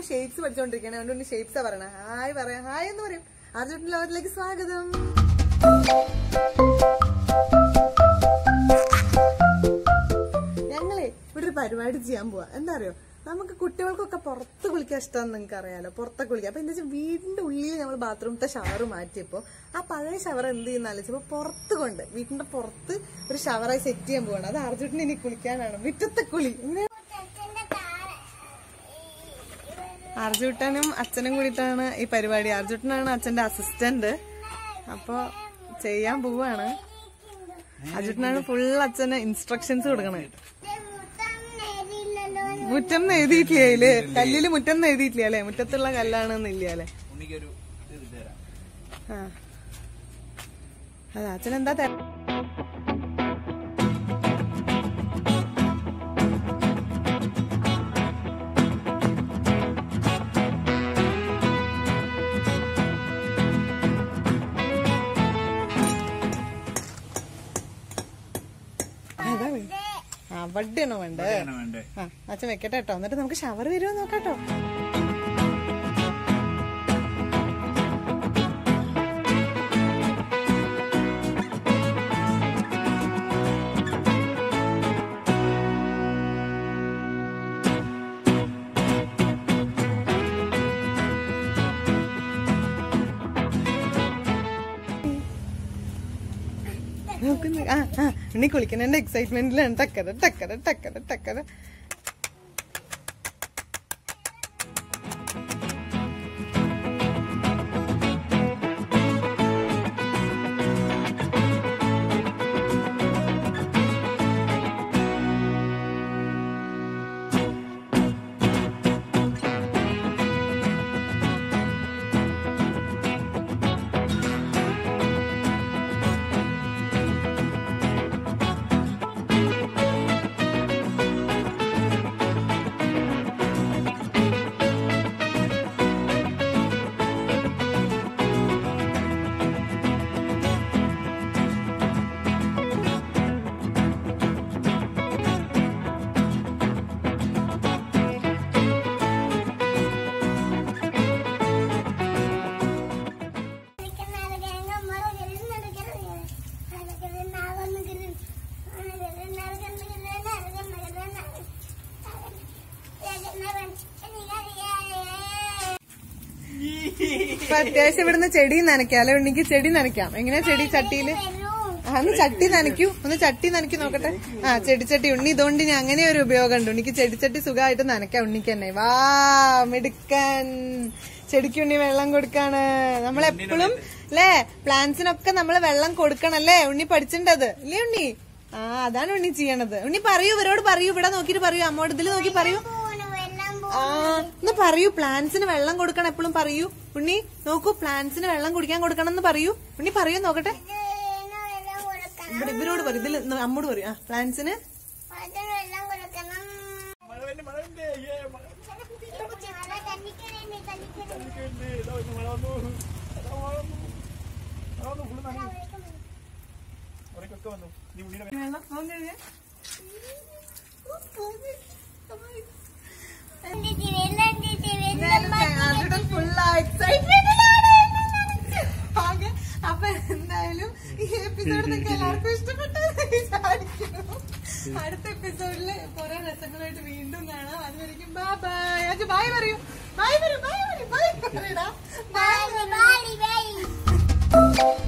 Shapes പഠിച്ചോണ്ടിരിക്കണേ അതുകൊണ്ട് ഉണ്ണി ഷേപ്സാ പറയണേ hi പറയാം ഹായ് എന്ന് പറയും അർജുൻ ലോകത്തിലേക്ക് സ്വാഗതം ഞങ്ങളെ ഇവിടെ ഒരു പരിപാടി ചെയ്യാൻ പോവാ എന്താ അറിയോ നമുക്ക് കുട്ടികൾക്കൊക്കെ പുറത്ത് കുളിക്കാൻ ഇഷ്ടമാണെന്ന് നിങ്ങൾക്ക് അറിയാലോ പുറത്തൊക്കെ കുളിക്കാം അപ്പൊ എന്താ വെച്ചാൽ വീടിന്റെ ഉള്ളിൽ നമ്മൾ ബാത്റൂമത്തെ ഷവർ മാറ്റിയപ്പോ ആ പഴയ ഷവർ എന്ത് ചെയ്യുന്ന ആലോചിച്ചപ്പോ പുറത്ത് കൊണ്ട് വീടിന്റെ പുറത്ത് ഒരു ഷവറായി സെറ്റ് ചെയ്യാൻ പോവാണ് അത് അർജുട്ടിന് ഇനി കുളിക്കാനാണ് മുറ്റത്തെ കുളി ഇങ്ങനെ അർജുട്ടനും അച്ഛനും കൂടിയിട്ടാണ് ഈ പരിപാടി അർജുട്ടനാണ് അച്ഛന്റെ അസിസ്റ്റന്റ് അപ്പൊ ചെയ്യാൻ പോവാണ് അർജുട്ടനാണ് ഫുൾ അച്ഛന് ഇൻസ്ട്രക്ഷൻസ് കൊടുക്കണേ മുറ്റം എഴുതിയിട്ടില്ല അതില് കല്ലില് മുറ്റം എഴുതിയിട്ടില്ല അല്ലെ മുറ്റത്തുള്ള കല്ലാണെന്നില്ല അല്ലെ ഉണ്ണിക്കൊരു ഇത് തരാം ആ അതാ അച്ഛനെന്താ തര അതാ വേ- അവിടെയാണോ വേണ്ടേ ഇതാണ് വേണ്ടേ ആ അച്ഛൻ വെക്കട്ടെ കേട്ടോ എന്നിട്ട് നമുക്ക് ഷവർ വരുമോ നോക്കാട്ടോ നോക്കുന്നു ആ ആ ഇനി കുളിക്കുന്നതിന്റെ എക്സൈറ്റ്മെന്റിലാണ് ടക്കര ടക്കര ടക്കര ടക്കര ഇപ്പൊ അത്യാവശ്യം ഇവിടുന്ന് ചെടി നനയ്ക്കാം അല്ലെ ഉണ്ണിക്ക് ചെടി നനയ്ക്കാം എങ്ങനെയാ ചെടി ചട്ടിയില് ആ, ഒന്ന് ചട്ടി നനയ്ക്കൂ ഒന്ന് ചട്ടി നനയ്ക്കൂ നോക്കട്ടെ ആ ചെടിച്ചട്ടി ഉണ്ണി ഇതുകൊണ്ട് ഇനി അങ്ങനെ ഒരു ഉപയോഗം ഉണ്ട് ഉണ്ണിക്ക് ചെടിച്ചട്ടി സുഖമായിട്ട് നനയ്ക്കാം ഉണ്ണിക്ക് തന്നെ വാ മിടുക്കൻ ചെടിക്ക് ഉണ്ണി വെള്ളം കൊടുക്കാണ് നമ്മളെപ്പോഴും അല്ലേ പ്ലാന്റ്സിനൊക്കെ നമ്മൾ വെള്ളം കൊടുക്കണല്ലേ ഉണ്ണി പഠിച്ചിട്ടത് ഇല്ലേ ഉണ്ണി ആ അതാണ് ഉണ്ണി ചെയ്യണത് ഉണ്ണി പറയൂ ഇവരോട് പറയൂ ഇവിടെ നോക്കിട്ട് പറയൂ അമ്മോട് ഇതിൽ നോക്കി പറയൂ ആ ഒന്ന് പറയൂ പ്ലാന്റ്സിന് വെള്ളം കൊടുക്കണം എപ്പോഴും പറയൂ ഉണ്ണി നോക്കൂ പ്ലാന്റ്സിന് വെള്ളം കുടിക്കാൻ കൊടുക്കണം എന്ന് പറയൂ ഉണ്ണി പറയൂ നോക്കട്ടെ ഇവിടെ ഇവരോട് പറയും ഇതിൽ ന- അമ്മോട് പറയൂ ആ പ്ലാന്റ്സിന് വെള്ളം കൊടുക്കണം മഴ വന്നെ മഴ വന്നെ ഏ, മഴ മഴ തന്നിക്കണേ തന്നിക്കണേ വന്നെ. ഇതാ വന്നു, മഴ വന്നു അതാ മഴ വന്നു മഴ വന്നു ഫുള്ള് നനഞ്ഞു ഉറക്കൊക്കെ വന്നു നീ ഉണ്ണിയുടെ മേ- വെള്ളം പോകാൻ കഴിയാ അപ്പൊ എന്തായാലും ഈ എപ്പിസോഡ് നിങ്ങൾക്ക് എല്ലാവർക്കും ഇഷ്ടപ്പെട്ടെന്ന് വിചാരിക്കുന്നു അടുത്ത എപ്പിസോഡില് കുറെ രസങ്ങളായിട്ട് വീണ്ടും കാണാം അതുവരെയും ബൈ ബൈ അജു ബൈ പറയൂ ബൈ പറയൂ ബൈ പറയൂ ബൈ പറയടാ ബൈ ബൈ ബൈ